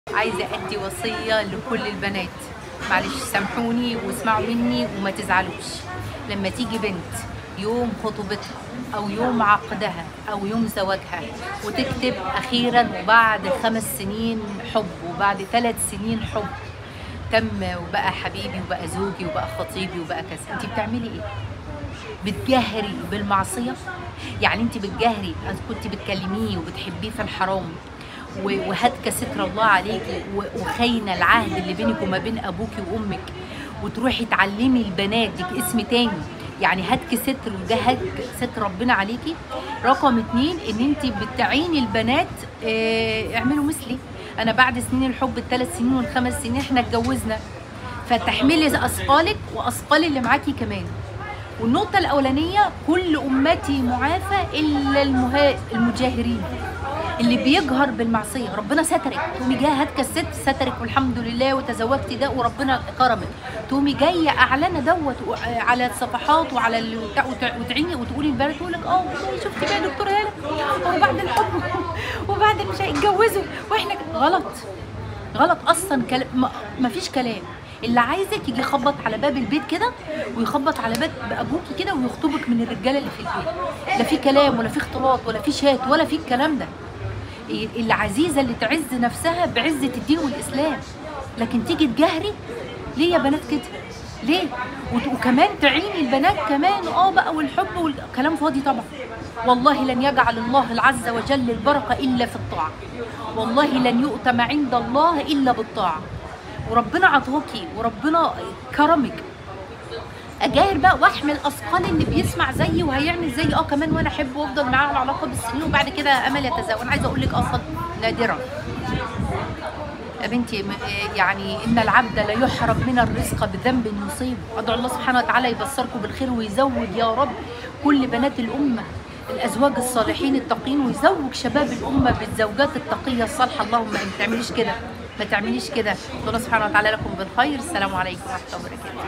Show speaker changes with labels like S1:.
S1: عايزه ادي وصيه لكل البنات معلش سامحوني واسمعوا مني وما تزعلوش لما تيجي بنت يوم خطوبتها او يوم عقدها او يوم زواجها وتكتب اخيرا وبعد خمس سنين حب وبعد ثلاث سنين حب تم وبقى حبيبي وبقى زوجي وبقى خطيبي وبقى كذا انت بتعملي ايه بتجهري بالمعصيه يعني انت بتجهري كنت بتكلميه وبتحبيه في الحرام و- وهاتك ستر الله عليكي و- وخاينه العهد اللي بينك وما بين ابوكي وامك وتروحي تعلمي البنات دي اسم تاني يعني هاتك ستر وده هاتك ستر ربنا عليكي رقم اتنين ان انت بتعيني البنات اه اعملوا مثلي انا بعد سنين الحب الثلاث سنين والخمس سنين احنا اتجوزنا فتحملي اثقالك واثقال اللي معاكي كمان والنقطة الأولانية كل أمتي معافى إلا المها... المجاهرين اللي بيجهر بالمعصية ربنا سترك تقومي جاية هاتك الست سترك والحمد لله وتزوجتي ده وربنا كرمك تقومي جاية أعلانة دوت و- على الصفحات وعلى ال... وتع- وتع- وتعيني وتقولي البنات تقول لك اه والله شفتي بقى يا دكتورة هالة هو بعد الحب وبعد مش هيتجوزوا واحنا ك- غلط غلط اصلا كلام ما فيش كلام اللي عايزك يجي يخبط على باب البيت كده ويخبط على باب ابوكي كده ويخطبك من الرجاله اللي في البيت لا في كلام ولا في اختلاط ولا في شات ولا في الكلام ده العزيزه اللي تعز نفسها بعزه الدين والاسلام لكن تيجي تجهري ليه يا بنات كده ليه وت- وكمان تعيني البنات كمان اه بقى والحب والكلام فاضي طبعا والله لن يجعل الله عز وجل البركه الا في الطاعه والله لن يؤتى ما عند الله الا بالطاعه وربنا عطاكي وربنا كرمك اجاهر بقى واحمل اثقال اللي بيسمع زيي وهيعمل زيي اه كمان وانا احب وافضل معاه على علاقه بالسنين وبعد كده امل يتزوج انا عايزه اقول لك اصلا نادرا يا بنتي م- يعني ان العبد لا يحرم من الرزق بذنب يصيبه ادعو الله سبحانه وتعالى يبصركم بالخير ويزوج يا رب كل بنات الامه الازواج الصالحين التقيين ويزوج شباب الامه بالزوجات التقيه الصالحه اللهم ما تعمليش كده ما تعمليش كده الله سبحانه وتعالى لكم بالخير السلام عليكم ورحمه الله وبركاته